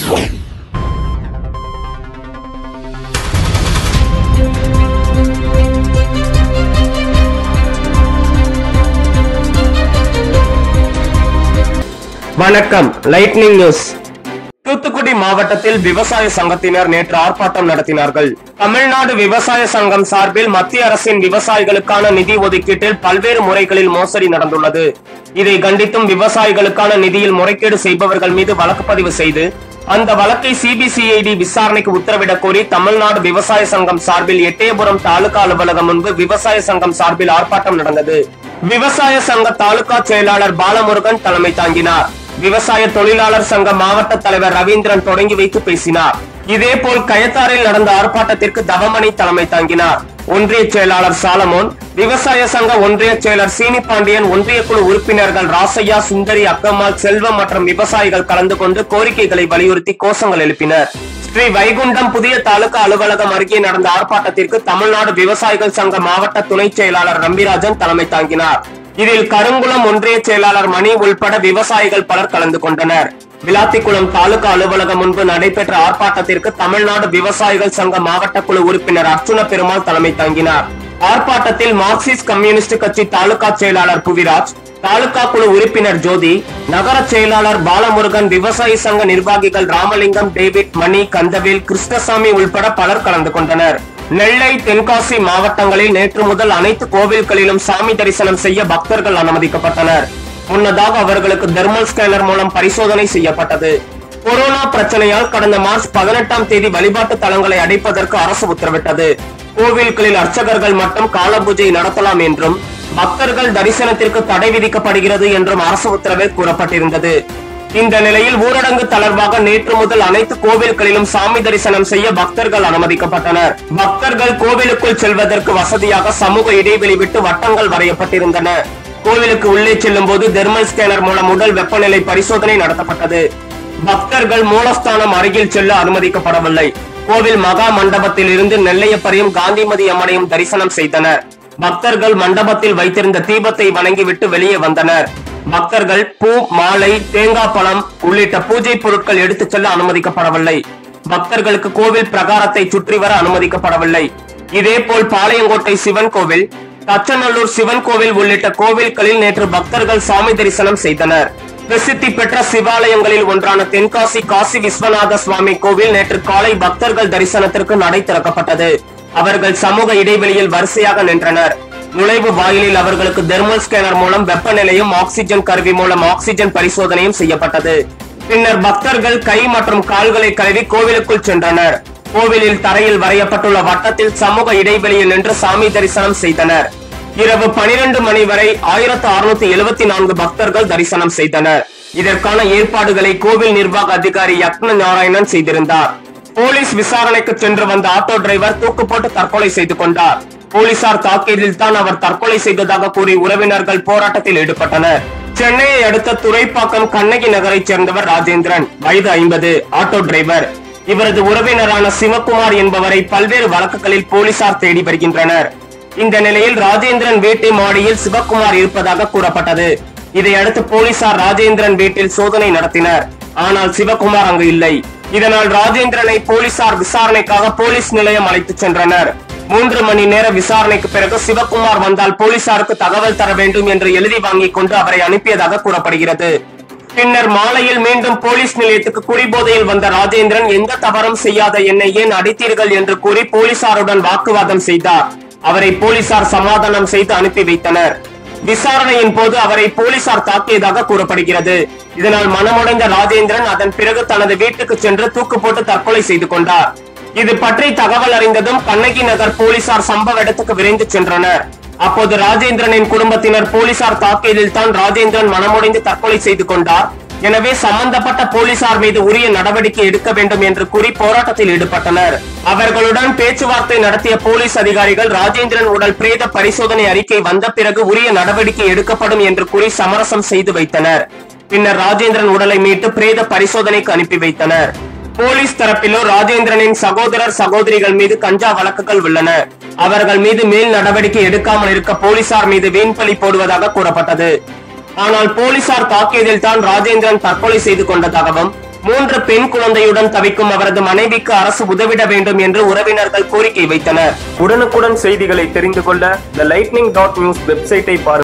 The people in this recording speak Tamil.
வணக்கம் லைட்னிங் நியூஸ் தூத்துக்குடி மாவட்டத்தில் விவசாய சங்கத்தினர் நேற்று ஆர்ப்பாட்டம் நடத்தினார்கள் தமிழ்நாடு விவசாய சங்கம் சார்பில் மத்திய அரசின் விவசாயிகளுக்கான நிதி ஒதுக்கீட்டில் பல்வேறு முறைகளில் மோசடி நடந்துள்ளது இதை கண்டித்தும் விவசாயிகளுக்கான நிதியில் முறைகேடு செய்பவர்கள் மீது வழக்கு பதிவு செய்து அந்த வழக்கை சிபிசிஐடி விசாரணைக்கு உத்தரவிடக் கோரி தமிழ்நாடு விவசாய சங்கம் சார்பில் எட்டயபுரம் தாலுகா அலுவலகம் முன்பு விவசாய சங்கம் சார்பில் ஆர்ப்பாட்டம் நடந்தது விவசாய சங்க தாலுகா செயலாளர் பாலமுருகன் தலைமை தாங்கினார் விவசாய தொழிலாளர் சங்க மாவட்ட தலைவர் ரவீந்திரன் தொடங்கி வைத்து பேசினார் இதேபோல் கயத்தாரில் நடந்த ஆர்ப்பாட்டத்திற்கு தவமணி தலைமை தாங்கினார் ஒன்றிய செயலாளர் சாலமோன் விவசாய சங்க ஒன்றிய செயலர் சீனி பாண்டியன் ஒன்றிய குழு உறுப்பினர்கள் ராசையா சுந்தரி அக்கம்மாள் செல்வம் மற்றும் விவசாயிகள் கலந்து கொண்டு கோரிக்கைகளை வலியுறுத்தி கோஷங்கள் எழுப்பினர் ஸ்ரீ வைகுண்டம் புதிய தாலுகா அலுவலகம் அருகே நடந்த ஆர்ப்பாட்டத்திற்கு தமிழ்நாடு விவசாயிகள் சங்க மாவட்ட துணை செயலாளர் ரம்பிராஜன் தலைமை தாங்கினார் இதில் கருங்குளம் ஒன்றிய செயலாளர் மணி உள்பட விவசாயிகள் பலர் கலந்து கொண்டனர் விளாத்திக்குளம் தாலுகா அலுவலகம் முன்பு நடைபெற்ற ஆர்ப்பாட்டத்திற்கு தமிழ்நாடு விவசாயிகள் சங்க மாவட்ட குழு உறுப்பினர் அர்ச்சுன பெருமாள் தலைமை தாங்கினார் ஆர்ப்பாட்டத்தில் மார்க்சிஸ்ட் கம்யூனிஸ்ட் கட்சி தாலுகா செயலாளர் புவிராஜ் தாலுகா குழு உறுப்பினர் ஜோதி நகர செயலாளர் பாலமுருகன் விவசாய சங்க நிர்வாகிகள் ராமலிங்கம் டேவிட் மணி கந்தவேல் கிருஷ்ணசாமி உள்பட பலர் கலந்து கொண்டனர் நெல்லை தென்காசி மாவட்டங்களில் நேற்று முதல் அனைத்து கோவில்களிலும் சாமி தரிசனம் செய்ய பக்தர்கள் அனுமதிக்கப்பட்டனர் முன்னதாக அவர்களுக்கு தெர்மல் ஸ்கேனர் மூலம் பரிசோதனை செய்யப்பட்டது கொரோனா பிரச்சனையால் கடந்த மார்ச் பதினெட்டாம் தேதி வழிபாட்டு தலங்களை அடைப்பதற்கு அரசு உத்தரவிட்டது கோவில்களில் அர்ச்சகர்கள் மட்டும் கால பூஜை நடத்தலாம் என்றும் பக்தர்கள் தரிசனத்திற்கு தடை விதிக்கப்படுகிறது என்றும் அரசு உத்தரவில் கூறப்பட்டிருந்தது இந்த நிலையில் ஊரடங்கு தளர்வாக நேற்று முதல் அனைத்து கோவில்களிலும் சாமி தரிசனம் செய்ய பக்தர்கள் அனுமதிக்கப்பட்டனர் பக்தர்கள் கோவிலுக்குள் செல்வதற்கு வசதியாக சமூக இடைவெளி விட்டு வட்டங்கள் வரையப்பட்டிருந்தன கோவிலுக்கு உள்ளே செல்லும் போது தெர்மல் ஸ்கேனர் மூலம் உடல் வெப்பநிலை பரிசோதனை நடத்தப்பட்டது பக்தர்கள் மூலஸ்தானம் அருகில் செல்ல அனுமதிக்கப்படவில்லை கோவில் மகா மண்டபத்தில் இருந்து நெல்லையப்பரையும் காந்திமதி அம்மனையும் தரிசனம் செய்தனர் பக்தர்கள் மண்டபத்தில் வைத்திருந்த தீபத்தை வணங்கிவிட்டு வெளியே வந்தனர் பக்தர்கள் பூ மாலை தேங்காய் பழம் உள்ளிட்ட பூஜை பொருட்கள் எடுத்துச் செல்ல அனுமதிக்கப்படவில்லை பக்தர்களுக்கு கோவில் பிரகாரத்தை சுற்றி வர அனுமதிக்கப்படவில்லை இதேபோல் பாளையங்கோட்டை சிவன் கோவில் தச்சநல்லூர் சிவன் கோவில் உள்ளிட்ட கோவில்களில் நேற்று பக்தர்கள் சாமி தரிசனம் செய்தனர் பிரசித்தி பெற்ற சிவாலயங்களில் ஒன்றான தென்காசி காசி விஸ்வநாத சுவாமி கோவில் நேற்று காலை பக்தர்கள் தரிசனத்திற்கு நடை திறக்கப்பட்டது அவர்கள் சமூக இடைவெளியில் வரிசையாக நின்றனர் நுழைவு வாயிலில் அவர்களுக்கு தெர்மல் ஸ்கேனர் மூலம் வெப்பநிலையும் ஆக்சிஜன் கருவி மூலம் ஆக்சிஜன் பரிசோதனையும் செய்யப்பட்டது பின்னர் பக்தர்கள் கை மற்றும் கால்களை கழுவி கோவிலுக்குள் சென்றனர் கோவிலில் தரையில் வரையப்பட்டுள்ள வட்டத்தில் சமூக இடைவெளியில் நின்று சாமி தரிசனம் செய்தனர் இரவு பனிரெண்டு மணி வரை ஆயிரத்து அறுநூத்தி எழுபத்தி நான்கு பக்தர்கள் தரிசனம் செய்தனர் இதற்கான ஏற்பாடுகளை கோவில் நிர்வாக அதிகாரி யக்ன நாராயணன் செய்திருந்தார் போலீஸ் விசாரணைக்கு சென்று வந்த ஆட்டோ டிரைவர் தூக்கு போட்டு தற்கொலை செய்து கொண்டார் போலீசார் தாக்கியதில் தான் அவர் தற்கொலை செய்ததாக கூறி உறவினர்கள் போராட்டத்தில் ஈடுபட்டனர் சென்னையை அடுத்த துறைப்பாக்கம் கண்ணகி நகரைச் சேர்ந்தவர் ராஜேந்திரன் வயது ஐம்பது ஆட்டோ டிரைவர் இவரது உறவினரான சிவகுமார் என்பவரை பல்வேறு வழக்குகளில் போலீசார் தேடி வருகின்றனர் இந்த நிலையில் ராஜேந்திரன் வீட்டு மாடியில் சிவகுமார் இருப்பதாக கூறப்பட்டது இதையடுத்து போலீசார் ராஜேந்திரன் வீட்டில் சோதனை நடத்தினர் ஆனால் சிவகுமார் அங்கு இல்லை இதனால் ராஜேந்திரனை போலீசார் விசாரணைக்காக போலீஸ் நிலையம் அழைத்துச் சென்றனர் மூன்று மணி நேர விசாரணைக்கு பிறகு சிவகுமார் வந்தால் போலீசாருக்கு தகவல் தர வேண்டும் என்று எழுதி வாங்கிக் கொண்டு அவரை அனுப்பியதாக கூறப்படுகிறது பின்னர் மாலையில் மீண்டும் போலீஸ் நிலையத்துக்கு குடிபோதையில் வந்த ராஜேந்திரன் எந்த தவறும் செய்யாத என்னை ஏன் அடித்தீர்கள் என்று கூறி போலீசாருடன் வாக்குவாதம் செய்தார் அவரை போலீசார் சமாதானம் செய்து அனுப்பி வைத்தனர் விசாரணையின் போது அவரை போலீசார் தாக்கியதாக கூறப்படுகிறது இதனால் மனமுடைந்த ராஜேந்திரன் அதன் பிறகு தனது வீட்டுக்கு சென்று தூக்கு போட்டு தற்கொலை செய்து கொண்டார் இது பற்றி தகவல் அறிந்ததும் கண்ணகி நகர் போலீசார் சம்பவ இடத்துக்கு விரைந்து சென்றனர் அப்போது ராஜேந்திரனின் குடும்பத்தினர் போலீசார் தாக்கியதில் தான் ராஜேந்திரன் மனமுடைந்து தற்கொலை செய்து கொண்டார் எனவே சம்பந்தப்பட்ட போலீசார் மீது உரிய நடவடிக்கை எடுக்க வேண்டும் என்று கூறி போராட்டத்தில் ஈடுபட்டனர் அவர்களுடன் பேச்சுவார்த்தை நடத்திய போலீஸ் அதிகாரிகள் ராஜேந்திரன் உடல் பிரேத பரிசோதனை அறிக்கை வந்த பிறகு உரிய நடவடிக்கை எடுக்கப்படும் என்று கூறி சமரசம் செய்து வைத்தனர் பின்னர் ராஜேந்திரன் உடலை மீட்டு பிரேத பரிசோதனைக்கு அனுப்பி வைத்தனர் போலீஸ் தரப்பிலோ ராஜேந்திரனின் சகோதரர் சகோதரிகள் மீது கஞ்சா வழக்குகள் உள்ளன அவர்கள் மீது மேல் நடவடிக்கை எடுக்காமல் இருக்க போலீசார் மீது வீண்பலி போடுவதாக கூறப்பட்டது ஆனால் போலீசார் தாக்கியதில் தான் ராஜேந்திரன் தற்கொலை செய்து கொண்டதாகவும் மூன்று பெண் குழந்தையுடன் தவிக்கும் அவரது மனைவிக்கு அரசு உதவிட வேண்டும் என்று உறவினர்கள் கோரிக்கை வைத்தனர் உடனுக்குடன் செய்திகளை தெரிந்து கொள்ள த லைட்னிங் டாட் நியூஸ் வெப்சைட்டை பாருங்கள்